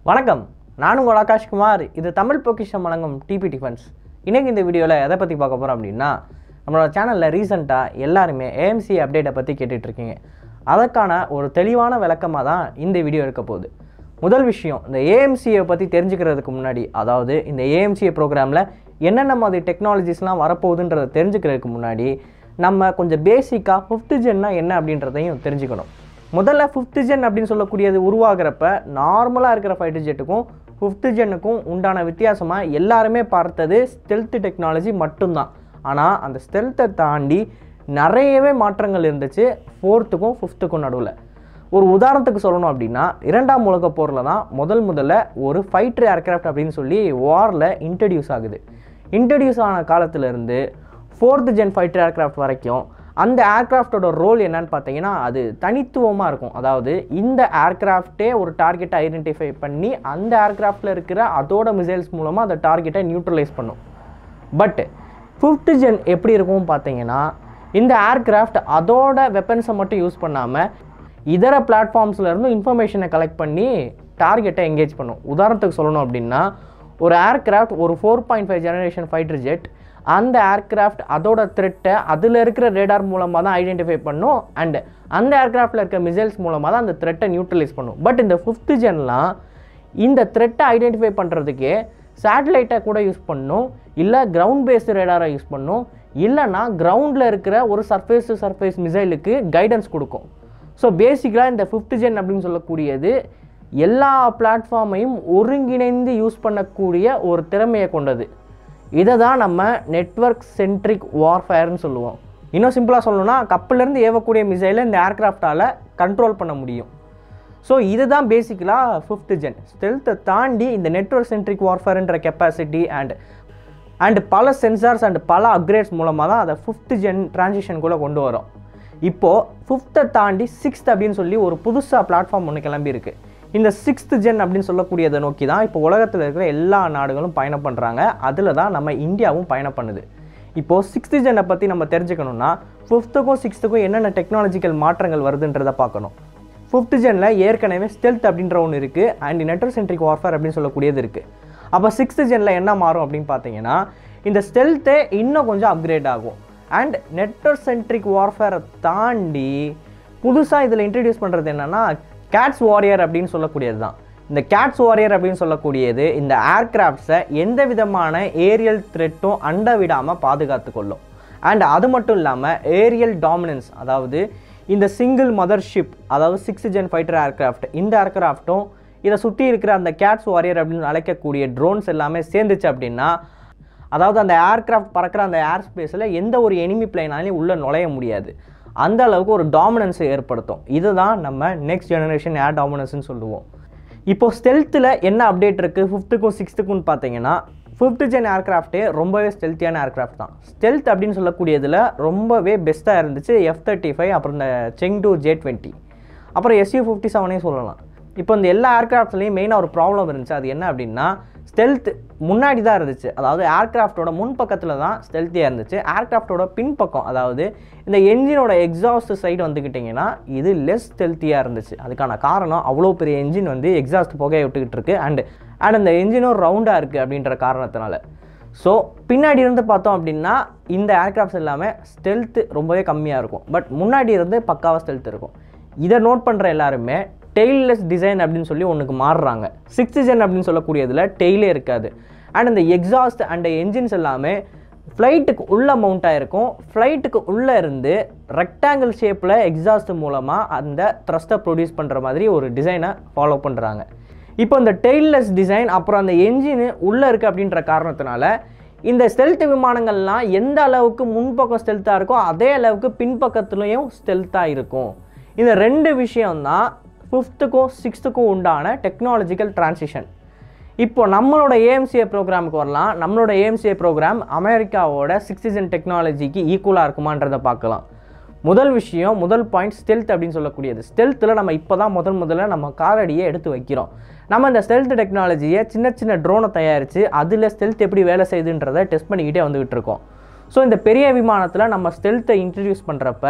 வணக்கம் நான் உங்கள் ஆகாஷ்குமார் இது தமிழ் பொக்கிஷம் வழங்கும் டிபி டிஃபென்ஸ் இன்னைக்கு இந்த வீடியோவில் எதை பற்றி பார்க்க போகிறோம் அப்படின்னா நம்மளோட சேனலில் ரீசெண்டாக எல்லாருமே ஏஎம்சி அப்டேட்டை பற்றி கேட்டுட்ருக்கீங்க அதற்கான ஒரு தெளிவான விளக்கமாக தான் இந்த வீடியோ இருக்க போகுது முதல் விஷயம் இந்த ஏஎம்சியை பற்றி தெரிஞ்சுக்கிறதுக்கு முன்னாடி அதாவது இந்த ஏஎம்சிஏ ப்ரோக்ராமில் என்னென்ன மாதிரி டெக்னாலஜிஸ்லாம் வரப்போகுதுன்றதை தெரிஞ்சுக்கிறதுக்கு முன்னாடி நம்ம கொஞ்சம் பேசிக்காக ஃபிஃப்த்து ஜென்னா என்ன அப்படின்றதையும் தெரிஞ்சுக்கணும் முதல்ல ஃபிஃப்த்து ஜென் அப்படின்னு சொல்லக்கூடியது உருவாகிறப்ப நார்மலாக இருக்கிற ஃபைட்டர் ஜெட்டுக்கும் ஃபிஃப்த்து ஜென்னுக்கும் உண்டான வித்தியாசமாக எல்லாருமே பார்த்தது ஸ்டெல்த் டெக்னாலஜி மட்டும்தான் ஆனால் அந்த ஸ்டெல்த்தை தாண்டி நிறையவே மாற்றங்கள் இருந்துச்சு ஃபோர்த்துக்கும் ஃபிஃப்த்துக்கும் நடுவில் ஒரு உதாரணத்துக்கு சொல்லணும் அப்படின்னா இரண்டாம் உலகப் போரில் தான் முதல் முதல்ல ஒரு ஃபைட்டர் ஏர்க்ராஃப்ட் அப்படின்னு சொல்லி வாரில் இன்ட்ரடியூஸ் ஆகுது இன்ட்ரடியூஸ் ஆன காலத்திலேருந்து ஃபோர்த் ஜென் ஃபைட்டர் ஏர்க்ராஃப்ட் வரைக்கும் அந்த ஏர்க்ராஃப்டோட ரோல் என்னன்னு பார்த்தீங்கன்னா அது தனித்துவமாக இருக்கும் அதாவது இந்த ஏர்க்ராஃப்டே ஒரு டார்கெட்டை ஐடென்டிஃபை பண்ணி அந்த ஏர்க்ராஃப்டில் இருக்கிற அதோட மிசைல்ஸ் மூலமாக அந்த டார்கெட்டை நியூட்ரலைஸ் பண்ணும் பட் ஃபிஃப்த் ஜென் எப்படி இருக்கும் பார்த்தீங்கன்னா இந்த ஏர்க்ராஃப்ட் அதோட வெப்பன்ஸை மட்டும் யூஸ் பண்ணாமல் இதர பிளாட்ஃபார்ம்ஸ்ல இருந்து இன்ஃபர்மேஷனை கலெக்ட் பண்ணி டார்கெட்டை எங்கேஜ் பண்ணும் உதாரணத்துக்கு சொல்லணும் அப்படின்னா ஒரு ஏர்க்ராஃப்ட் ஒரு four point five generation fighter jet அந்த ஏர்க்ராஃப்ட் அதோட த்ரெட்டை அதில் இருக்கிற ரேடார் மூலமாக தான் ஐடென்டிஃபை பண்ணும் அண்ட் அந்த ஏர்க்ராஃப்டில் இருக்க மிசைல்ஸ் மூலமாக தான் அந்த த்ரெட்டை நியூட்ரலைஸ் பண்ணும் பட் இந்த ஃபிஃப்த்து ஜென்லாம் இந்த த்ரெட்டை ஐடென்டிஃபை பண்ணுறதுக்கே சேட்டலைட்டை கூட யூஸ் பண்ணும் இல்லை கிரவுண்ட் பேஸ்டு ரேடாரை யூஸ் பண்ணும் இல்லைன்னா கிரவுண்டில் இருக்கிற ஒரு சர்ஃபேஸ் டு சர்ஃபேஸ் மிசைலுக்கு கைடன்ஸ் கொடுக்கும் ஸோ பேசிக்கலாக இந்த ஃபிஃப்த் ஜென் அப்படின்னு சொல்லக்கூடியது எல்லா பிளாட்ஃபார்மையும் ஒருங்கிணைந்து யூஸ் பண்ணக்கூடிய ஒரு திறமையை கொண்டது இதை தான் நம்ம நெட்வொர்க் சென்ட்ரிக் வார்ஃபேர்னு சொல்லுவோம் இன்னும் சிம்பிளாக சொல்லணும்னா கப்பல்லேருந்து ஏவக்கூடிய மிசைலை இந்த ஏர்க்ராஃப்டால் கண்ட்ரோல் பண்ண முடியும் ஸோ இதுதான் பேசிக்கலாக ஃபிஃப்த் ஜென் ஸ்டெல்த்தை தாண்டி இந்த நெட்வொர்க் சென்ட்ரிக் வார்ஃபேர்ன்ற கெப்பாசிட்டி அண்ட் அண்ட் பல சென்சார்ஸ் அண்ட் பல அப்கிரேட்ஸ் மூலமாக தான் அதை ஃபிஃப்த் ஜென் டிரான்சிஷனுக்குள்ளே கொண்டு வரோம் இப்போது ஃபிஃப்த்தை தாண்டி சிக்ஸ்த் அப்படின்னு சொல்லி ஒரு புதுசாக பிளாட்ஃபார்ம் ஒன்று கிளம்பியிருக்கு இந்த சிக்ஸ்த் ஜென் அப்படின்னு சொல்லக்கூடியதை நோக்கி தான் இப்போ உலகத்தில் இருக்கிற எல்லா நாடுகளும் பயணம் பண்ணுறாங்க அதில் தான் நம்ம இந்தியாவும் பயணம் பண்ணுது இப்போது சிக்ஸ்த் ஜென்னை பற்றி நம்ம தெரிஞ்சுக்கணுன்னா ஃபிஃப்த்துக்கும் சிக்ஸ்த்துக்கும் என்னென்ன டெக்னாலஜிக்கல் மாற்றங்கள் வருதுன்றதை பார்க்கணும் ஃபிஃப்த் ஜெனில் ஏற்கனவே ஸ்டெல்த் அப்படின்ற ஒன்று இருக்குது அண்ட் நெட்வொர்க் சென்ட்ரிக் வார்ஃபேர் அப்படின்னு சொல்லக்கூடியது இருக்குது அப்போ சிக்ஸ்த் ஜெனில் என்ன மாறும் அப்படின்னு பார்த்தீங்கன்னா இந்த ஸ்டெல்த்தே இன்னும் கொஞ்சம் அப்கிரேட் ஆகும் அண்ட் நெட்வொர்க் சென்ட்ரிக் வார்ஃபேரை தாண்டி புதுசாக இதில் இன்ட்ரடியூஸ் பண்ணுறது என்னென்னா கேட்ஸ் வாரியர் அப்படின்னு சொல்லக்கூடியது தான் இந்த கேட்ஸ் வாரியர் அப்படின்னு சொல்லக்கூடியது இந்த ஏர்கிராஃப்ட்ஸை எந்த விதமான ஏரியல் த்ரெட்டும் அண்ட விடாமல் பாதுகாத்து கொள்ளும் அண்ட் அது மட்டும் இல்லாமல் ஏரியல் டாமினன்ஸ் அதாவது இந்த சிங்கிள் மதர்ஷிப் அதாவது சிக்ஸ் ஜென் ஃபைட்டர் ஏர்கிராஃப்ட் இந்த ஏர்கிராஃப்ட்டும் இதை சுற்றி இருக்கிற அந்த கேட்ஸ் வாரியர் அப்படின்னு அழைக்கக்கூடிய ட்ரோன்ஸ் எல்லாமே சேர்ந்துச்சு அப்படின்னா அதாவது அந்த ஏர்கிராஃப்ட் பறக்கிற அந்த ஏர் ஸ்பேஸில் எந்த ஒரு எனிமி பிளைனாலையும் உள்ளே நுழைய முடியாது அந்த அளவுக்கு ஒரு டாமினன்ஸை ஏற்படுத்தும் இதுதான் நம்ம நெக்ஸ்ட் ஜெனரேஷன் ஏர் டாமினன்ஸ்னு சொல்லுவோம் இப்போது ஸ்டெல்த்தில் என்ன அப்டேட் இருக்குது ஃபிஃப்த்துக்கும் சிக்ஸ்த்துக்கும் பார்த்தீங்கன்னா ஃபிஃப்த் ஜென் ஏர்க்ராஃப்டே ரொம்பவே ஸ்டெல்த்தியான ஏர்க்ராஃப்ட் தான் ஸ்டெல்த் அப்படின்னு சொல்லக்கூடியதில் ரொம்பவே பெஸ்ட்டாக இருந்துச்சு எஃப் தேர்ட்டி ஃபைவ் அப்புறம் இந்த செங் டூ ஜே டுவெண்ட்டி அப்புறம் எஸ்யூ ஃபிஃப்டி செவனே சொல்லலாம் இப்போ இந்த எல்லா ஏர்க்ராஃப்ட்லேயும் மெயினாக ஒரு ப்ராப்ளம் இருந்துச்சு அது என்ன அப்படின்னா ஸ்டெல்த் முன்னாடி தான் இருந்துச்சு அதாவது ஏர்க்ராஃப்டோட முன் பக்கத்தில் தான் ஸ்டெல்த்தியாக இருந்துச்சு ஏர்க்ராஃப்டோட பின்பக்கம் அதாவது இந்த என்ஜினோட எக்ஸாஸ்ட் சைடு வந்துக்கிட்டிங்கன்னா இது லெஸ் ஸ்டெல்த்தியாக இருந்துச்சு அதுக்கான காரணம் அவ்வளோ பெரிய என்ஜின் வந்து எக்ஸாஸ்ட் புகையை விட்டுக்கிட்டு இருக்கு அண்ட் அண்ட் அந்த என்ஜினும் ரவுண்டாக இருக்குது அப்படின்ற காரணத்தினால ஸோ பின்னாடி இருந்து பார்த்தோம் அப்படின்னா இந்த ஏர்க்ராஃப்ட்ஸ் எல்லாமே ஸ்டெல்த்து ரொம்பவே கம்மியாக இருக்கும் பட் முன்னாடி இருந்து பக்காவாக ஸ்டெல்த் இருக்கும் இதை நோட் பண்ணுற எல்லாருமே டெய்ல்லெஸ் டிசைன் அப்படின்னு சொல்லி ஒன்றுக்கு மாறுறாங்க சிக்ஸ்த் ஜென் அப்படின்னு சொல்லக்கூடியதில் டெய்லே இருக்காது அண்ட் இந்த எக்ஸாஸ்ட் அண்ட் என்ஜின்ஸ் எல்லாமே ஃப்ளைட்டுக்கு உள்ளே மவுண்ட் ஆகிருக்கும் ஃப்ளைட்டுக்கு உள்ளே இருந்து ரெக்டாங்கிள் ஷேப்பில் எக்ஸாஸ்ட் மூலமாக அந்த த்ரஸ்ட்டை ப்ரொடியூஸ் பண்ணுற மாதிரி ஒரு டிசைனை ஃபாலோ பண்ணுறாங்க இப்போ இந்த டெய்ல்லெஸ் டிசைன் அப்புறம் அந்த என்ஜின் உள்ளே இருக்குது அப்படின்ற காரணத்தினால இந்த ஸ்டெல்த் விமானங்கள்லாம் எந்த அளவுக்கு முன்பக்கம் ஸ்டெல்த்தாக இருக்கோ அதே அளவுக்கு பின்பக்கத்துலேயும் ஸ்டெல்த்தாக இருக்கும் இந்த ரெண்டு விஷயம்தான் ஃபிஃப்த்துக்கும் சிக்ஸ்த்துக்கும் உண்டான டெக்னாலஜிக்கல் டிரான்சிஷன் இப்போ நம்மளோட ஏஎம்சிஏ ப்ரோக்ராமுக்கு வரலாம் நம்மளோட ஏஎம்சிஏ ப்ரோக்ராம் அமெரிக்காவோட சிக்ஸ்டிசன் டெக்னாலஜிக்கு ஈக்குவலாக இருக்குமான்றதை பார்க்கலாம் முதல் விஷயம் முதல் பாயிண்ட் ஸ்டெல்த் அப்படின்னு சொல்லக்கூடியது ஸ்டெல்த்தில் நம்ம இப்போ தான் முதல் முதல்ல நம்ம காலடியை எடுத்து வைக்கிறோம் நம்ம இந்த ஸ்டெல்த் டெக்னாலஜியை சின்ன சின்ன ட்ரோனை தயாரித்து அதில் ஸ்டெல்த் எப்படி வேலை செய்யுதுன்றதை டெஸ்ட் பண்ணிக்கிட்டே வந்துகிட்டு இருக்கோம் ஸோ இந்த பெரிய விமானத்தில் நம்ம ஸ்டெல்த்தை இன்ட்ரடியூஸ் பண்ணுறப்ப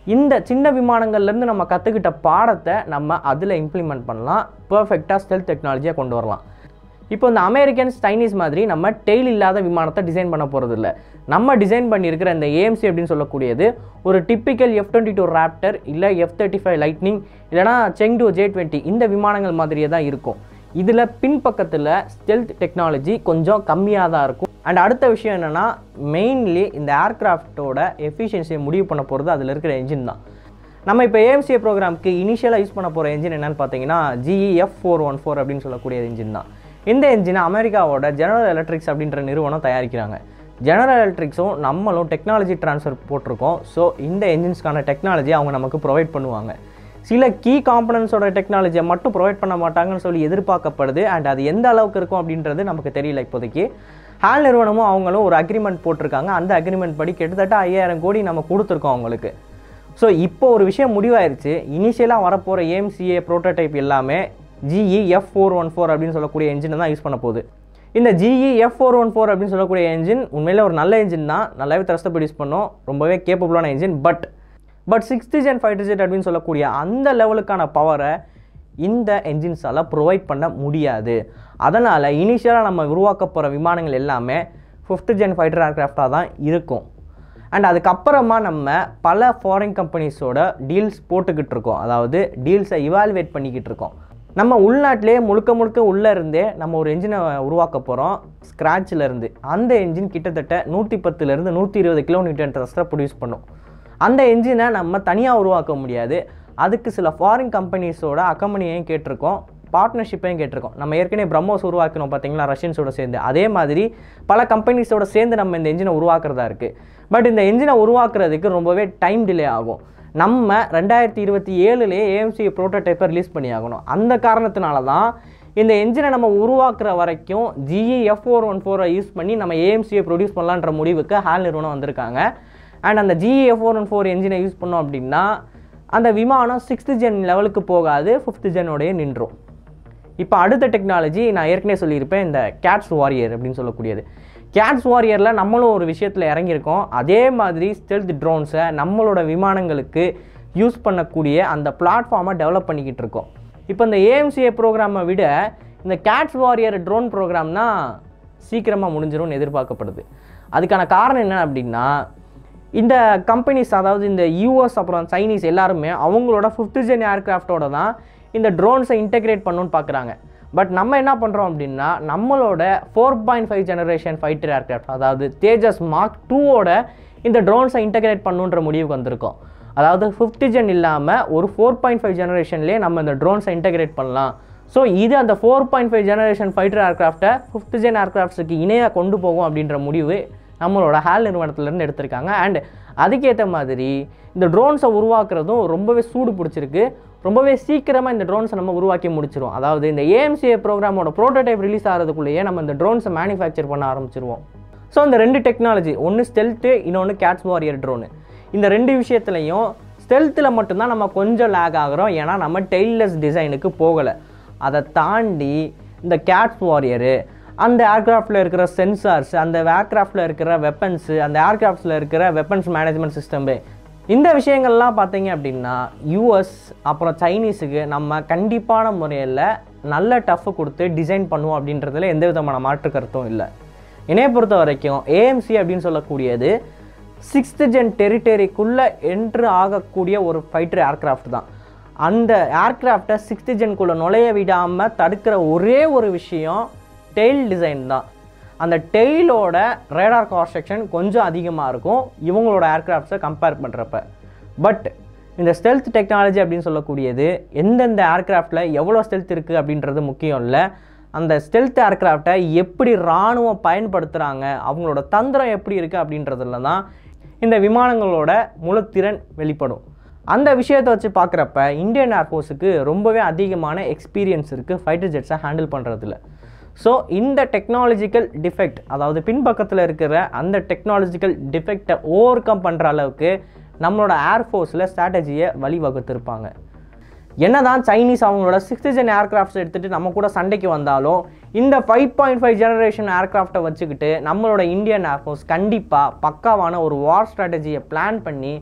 இந்த சின்ன விமானங்கள்லேருந்து நம்ம கற்றுக்கிட்ட பாடத்தை நம்ம அதில் இம்ப்ளிமெண்ட் பண்ணலாம் பர்ஃபெக்டாக ஸ்டெல்த் டெக்னாலஜியாக கொண்டு வரலாம் இப்போ இந்த அமெரிக்கன்ஸ் சைனீஸ் மாதிரி நம்ம டெய்ல் இல்லாத விமானத்தை டிசைன் பண்ண போகிறது இல்லை நம்ம டிசைன் பண்ணியிருக்கிற இந்த ஏஎம்சி அப்படின்னு சொல்லக்கூடியது ஒரு typical F twenty two Raptor இல்லை எஃப் தேர்ட்டி ஃபைவ் லைட்னிங் இல்லைனா செங்டு ஜே டுவெண்ட்டி இந்த விமானங்கள் மாதிரியே தான் இருக்கும் இதில் பின்பக்கத்தில் ஸ்டெல்த் டெக்னாலஜி கொஞ்சம் கம்மியாக தான் இருக்கும் அண்ட் அடுத்த விஷயம் என்னென்னா மெயின்லி இந்த ஏர்கிராஃப்டோட எஃபிஷியன்சியை முடிவு பண்ண போகிறது அதில் இருக்கிற என்ஜின் தான் நம்ம இப்போ ஏஎம்சிஏ ப்ரோக்ராமுக்கு இனிஷியலாக யூஸ் பண்ண போகிற என்ஜின் என்னென்னு பார்த்தீங்கன்னா ஜிஇஎஃப் ஃபோர் ஒன் ஃபோர் அப்படின்னு சொல்லக்கூடிய என்ஜின் தான் இந்த என்ஜினை அமெரிக்காவோட ஜெனரல் எலக்ட்ரிக்ஸ் அப்படின்ற நிறுவனம் தயாரிக்கிறாங்க ஜெனரல் எலக்ட்ரிக்ஸும் நம்மளும் டெக்னாலஜி ட்ரான்ஸ்ஃபர் போட்டிருக்கோம் ஸோ இந்த என்ஜின்ஸ்க்கான டெக்னாலஜி அவங்க நமக்கு ப்ரொவைட் பண்ணுவாங்க சில கீ காம்பனன்ஸோட டெக்னாலஜியை மட்டும் ப்ரொவைட் பண்ண மாட்டாங்கன்னு சொல்லி எதிர்பார்க்கப்படுது அண்ட் அது எந்த அளவுக்கு இருக்கும் அப்படின்றது நமக்கு தெரியல இப்போதைக்கு ஹால் நிறுவனமும் அவங்களும் ஒரு அக்ரிமெண்ட் போட்டிருக்காங்க அந்த அக்ரிமெண்ட் படி கிட்டத்தட்ட ஐயாயிரம் கோடி நம்ம கொடுத்துருக்கோம் அவங்களுக்கு ஸோ இப்போ ஒரு விஷயம் முடிவாயிருச்சு இனிஷியலாக வரப்போகிற ஏஎம்சிஏ ப்ரோட்டோடைப் எல்லாமே GE F four one four அப்படின்னு சொல்லக்கூடிய என்ஜினை தான் யூஸ் பண்ண போகுது இந்த GE F four one four அப்படின்னு சொல்லக்கூடிய என்ஜின் உண்மையிலே ஒரு நல்ல என்ஜின் தான் நல்லாவே த்ரஸ்ட்டை ப்ரொடியூஸ் பண்ணும் ரொம்பவே கேப்பபிளான engine but but sixth gen fighter jet அப்படின்னு சொல்லக்கூடிய அந்த லெவலுக்கான பவரை இந்த என்ஜின்ஸால் ப்ரொவைட் பண்ண முடியாது அதனால் இனிஷியலாக நம்ம உருவாக்க போகிற விமானங்கள் எல்லாமே ஃபிஃப்த் ஜென் ஃபைட்டர் ஏர்க்ராஃப்டாக தான் இருக்கும் அண்ட் அதுக்கப்புறமா நம்ம பல ஃபாரின் கம்பெனிஸோட டீல்ஸ் போட்டுக்கிட்டு இருக்கோம் அதாவது டீல்ஸை இவாலுவேட் பண்ணிக்கிட்டு இருக்கோம் நம்ம உள்நாட்டிலே முழுக்க முழுக்க உள்ளே இருந்தே நம்ம ஒரு என்ஜினை உருவாக்க போகிறோம் ஸ்க்ராட்சில் இருந்து அந்த என்ஜின் கிட்டத்தட்ட நூற்றி பத்துலேருந்து நூற்றி இருபது கிலோமீட்டர் ட்ரஸ்ட்டை ப்ரொடியூஸ் பண்ணும் அந்த என்ஜினை நம்ம தனியாக உருவாக்க முடியாது அதுக்கு சில ஃபாரின் கம்பெனிஸோட அக்கம்பனியையும் கேட்டிருக்கோம் பார்ட்னர்ஷிப்பையும் கேட்டிருக்கோம் நம்ம ஏற்கனவே பிரம்மோஸ் உருவாக்கணும் பார்த்தீங்களா ரஷ்யன்ஸோட சேர்ந்து அதே மாதிரி பல கம்பெனிஸோட சேர்ந்து நம்ம இந்த என்ஜினை உருவாக்குறதா இருக்குது பட் இந்த என்ஜினை உருவாக்குறதுக்கு ரொம்பவே டைம் டிலே ஆகும் நம்ம ரெண்டாயிரத்தி இருபத்தி ஏழுலேயே ஏஎம்சி ப்ரோட்டோடைப்பை ரிலீஸ் பண்ணி ஆகணும் அந்த காரணத்தினால தான் இந்த என்ஜினை நம்ம உருவாக்குற வரைக்கும் ஜிஇ எஃப் ஃபோர் ஒன் ஃபோரை யூஸ் பண்ணி நம்ம ஏஎம்சியை ப்ரொடியூஸ் பண்ணலான்ற முடிவுக்கு ஹால் நிறுவனம் வந்திருக்காங்க அண்ட் அந்த GE F four one four என்ஜினை யூஸ் பண்ணோம் அப்படின்னா அந்த விமானம் சிக்ஸ்த் ஜென் லெவலுக்கு போகாது ஃபிஃப்த் ஜெனோடய நின்றும் இப்போ அடுத்த டெக்னாலஜி நான் ஏற்கனவே சொல்லியிருப்பேன் இந்த கேட்ஸ் வாரியர் அப்படின்னு சொல்லக்கூடியது கேட்ஸ் வாரியரில் நம்மளும் ஒரு விஷயத்தில் இறங்கியிருக்கோம் அதே மாதிரி ஸ்டெல்த் ட்ரோன்ஸை நம்மளோட விமானங்களுக்கு யூஸ் பண்ணக்கூடிய அந்த பிளாட்ஃபார்மை டெவலப் பண்ணிக்கிட்டு இருக்கோம் இப்போ இந்த ஏஎம்சிஏ ப்ரோக்ராமை விட இந்த கேட்ஸ் வாரியர் ட்ரோன் ப்ரோக்ராம் தான் சீக்கிரமாக முடிஞ்சிரும்னு எதிர்பார்க்கப்படுது அதுக்கான காரணம் என்ன அப்படின்னா இந்த கம்பெனிஸ் அதாவது இந்த யூஎஸ் அப்புறம் சைனீஸ் எல்லாருமே அவங்களோட ஃபிஃப்த் ஜென் ஏர்கிராஃப்டோட தான் இந்த ட்ரோன்ஸை இன்டெகிரேட் பண்ணணும்னு பார்க்குறாங்க பட் நம்ம என்ன பண்ணுறோம் அப்படின்னா நம்மளோட four point five generation fighter aircraft அதாவது தேஜஸ் மார்க் டூவோட இந்த ட்ரோன்ஸை இன்டெகிரேட் பண்ணுன்ற முடிவுக்கு வந்திருக்கோம் அதாவது ஃபிஃப்த் ஜென் இல்லாமல் ஒரு ஃபோர் பாயிண்ட் ஃபைவ் ஜெனரேஷன்லேயே நம்ம இந்த ட்ரோன்ஸை இன்டெகிரேட் பண்ணலாம் ஸோ இது அந்த four point five generation fighter ஏர்கிராஃப்டை ஃபிஃப்த் ஜென் ஏர்கிராஃப்ட்ஸுக்கு இணையாக கொண்டு போகும் அப்படின்ற முடிவு நம்மளோட ஹேல் நிறுவனத்துலேருந்து எடுத்திருக்காங்க அண்ட் அதுக்கேற்ற மாதிரி இந்த ட்ரோன்ஸை உருவாக்குறதும் ரொம்பவே சூடு பிடிச்சிருக்கு ரொம்பவே சீக்கிரமாக இந்த ட்ரோன்ஸை நம்ம உருவாக்கி முடிச்சிருவோம் அதாவது இந்த ஏஎம்சிஏ ப்ரோக்ராமோட ப்ரோட்டோடைப் ரிலீஸ் ஆகிறதுக்குள்ளேயே நம்ம இந்த ட்ரோன்ஸை மேனுஃபேக்சர் பண்ண ஆரம்பிச்சிருவோம் ஸோ இந்த ரெண்டு டெக்னாலஜி ஒன்று ஸ்டெல்த்து இன்னொன்று கேட்ஸ் வாரியர் ட்ரோனு இந்த ரெண்டு விஷயத்துலையும் ஸ்டெல்த்தில் மட்டும்தான் நம்ம கொஞ்சம் லேக் ஆகிறோம் ஏன்னா நம்ம டெய்லெஸ் டிசைனுக்கு போகலை அதை தாண்டி இந்த கேட்ஸ் வாரியரு அந்த ஏர்க்ராஃப்டில் இருக்கிற சென்சார்ஸ் அந்த ஏர்க்ராஃப்டில் இருக்கிற வெப்பன்ஸு அந்த ஏர்க்ராஃப்ட்ஸில் இருக்கிற வெப்பன்ஸ் மேனேஜ்மெண்ட் சிஸ்டமு இந்த விஷயங்கள்லாம் பார்த்தீங்க அப்படின்னா யூஎஸ் அப்புறம் சைனீஸுக்கு நம்ம கண்டிப்பான முறையில் நல்ல டஃப் கொடுத்து டிசைன் பண்ணுவோம் அப்படின்றதுல எந்த விதமான மாற்று கருத்தும் இல்லை என்னைய பொறுத்த வரைக்கும் ஏஎம்சி அப்படின்னு சொல்லக்கூடியது சிக்ஸ்த் ஜென் டெரிட்டரிக்குள்ளே என்ட்ரு ஆகக்கூடிய ஒரு ஃபைட்டர் ஏர்க்ராஃப்ட் தான் அந்த ஏர்க்ராஃப்டை சிக்ஸ்த் ஜென்குள்ளே நுழைய விடாமல் தடுக்கிற ஒரே ஒரு விஷயம் டெய்ல் டிசைன் தான் அந்த டெய்லோட ரேடார் காஸ்ட் செக்ஷன் கொஞ்சம் அதிகமாக இருக்கும் இவங்களோட ஏர்க்ராஃப்ட்ஸை கம்பேர் பண்ணுறப்ப பட் இந்த ஸ்டெல்த் டெக்னாலஜி அப்படின்னு சொல்லக்கூடியது எந்தெந்த ஏர்க்ராஃப்டில் எவ்வளோ ஸ்டெல்த் இருக்குது அப்படின்றது முக்கியம் இல்லை அந்த ஸ்டெல்த் ஏர்க்ராஃப்டை எப்படி இராணுவம் பயன்படுத்துகிறாங்க அவங்களோட தந்திரம் எப்படி இருக்குது அப்படின்றதுல தான் இந்த விமானங்களோட முழுத்திறன் வெளிப்படும் அந்த விஷயத்தை வச்சு பார்க்குறப்ப இந்தியன் ஏர்ஃபோர்ஸுக்கு ரொம்பவே அதிகமான எக்ஸ்பீரியன்ஸ் இருக்குது ஃபைட்டர் ஜெட்ஸை ஹேண்டில் பண்ணுறதுல ஸோ இந்த டெக்னாலஜிக்கல் டிஃபெக்ட் அதாவது பின்பக்கத்தில் இருக்கிற அந்த டெக்னாலஜிக்கல் டிஃபெக்டை ஓவர் கம் பண்ணுற அளவுக்கு நம்மளோட ஏர்ஃபோர்ஸில் ஸ்ட்ராட்டஜியை வழிவகுத்திருப்பாங்க என்னதான் சைனீஸ் அவங்களோட சிக்ஸ்த் ஜென் ஏர்கிராஃப்ட்ஸ் எடுத்துகிட்டு நம்ம கூட சண்டைக்கு வந்தாலும் இந்த ஃபைவ் பாயிண்ட் ஃபைவ் ஜெனரேஷன் ஏர்கிராஃப்டை வச்சுக்கிட்டு நம்மளோட இந்தியன் ஏர்ஃபோர்ஸ் கண்டிப்பாக பக்காவான ஒரு வார் ஸ்ட்ராட்டஜியை பிளான் பண்ணி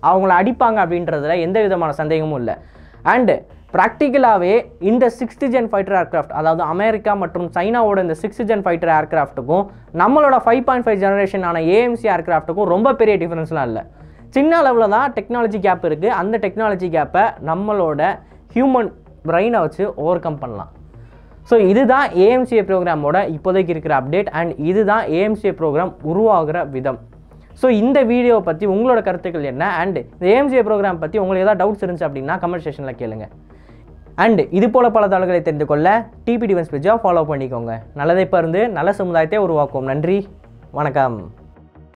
அவங்கள அடிப்பாங்க அப்படின்றதுல எந்த விதமான சந்தேகமும் இல்லை அண்டு ப்ராக்டிக்கலாகவே இந்த சிக்ஸ்த் ஜென் ஃபைட்டர் ஏர்க்ராஃப்ட் அதாவது அமெரிக்கா மற்றும் சைனாவோட இந்த சிக்ஸ்த் ஜென் ஃபைட்டர் ஏர்க்ராஃப்ட்டுக்கும் நம்மளோட ஃபைவ் பாயிண்ட் ஃபைவ் ஜெனரேஷனான ஏஎம்சி ஏர்க்ராஃப்ட்டுக்கும் ரொம்ப பெரிய டிஃபரன்ஸ்லாம் இல்லை சின்ன அளவில் தான் டெக்னாலஜி கேப் இருக்குது அந்த டெக்னாலஜி கேப்பை நம்மளோட ஹியூமன் பிரெயினை வச்சு ஓவர் கம் பண்ணலாம் ஸோ இதுதான் ஏஎம்சிஏ ப்ரோக்ராமோட இப்போதைக்கு இருக்கிற அப்டேட் அண்ட் இதுதான் ஏஎம்சிஏ ப்ரோக்ராம் உருவாகிற விதம் ஸோ இந்த வீடியோவை பற்றி உங்களோட கருத்துக்கள் என்ன அண்ட் இந்த ஏஎம்சிஏ ப்ரோக்ராம் பற்றி உங்களுக்கு ஏதாவது டவுட்ஸ் இருந்துச்சு அப்படின்னா கமெண்ட் செக்ஷனில் கேளுங்க அண்ட் இது போல பல தகவல்களை தெரிந்து கொள்ள டிபி டிவன்ஸ் பேஜாக ஃபாலோ பண்ணிக்கோங்க நல்லதை பருந்து நல்ல சமுதாயத்தை உருவாக்குவோம் நன்றி வணக்கம்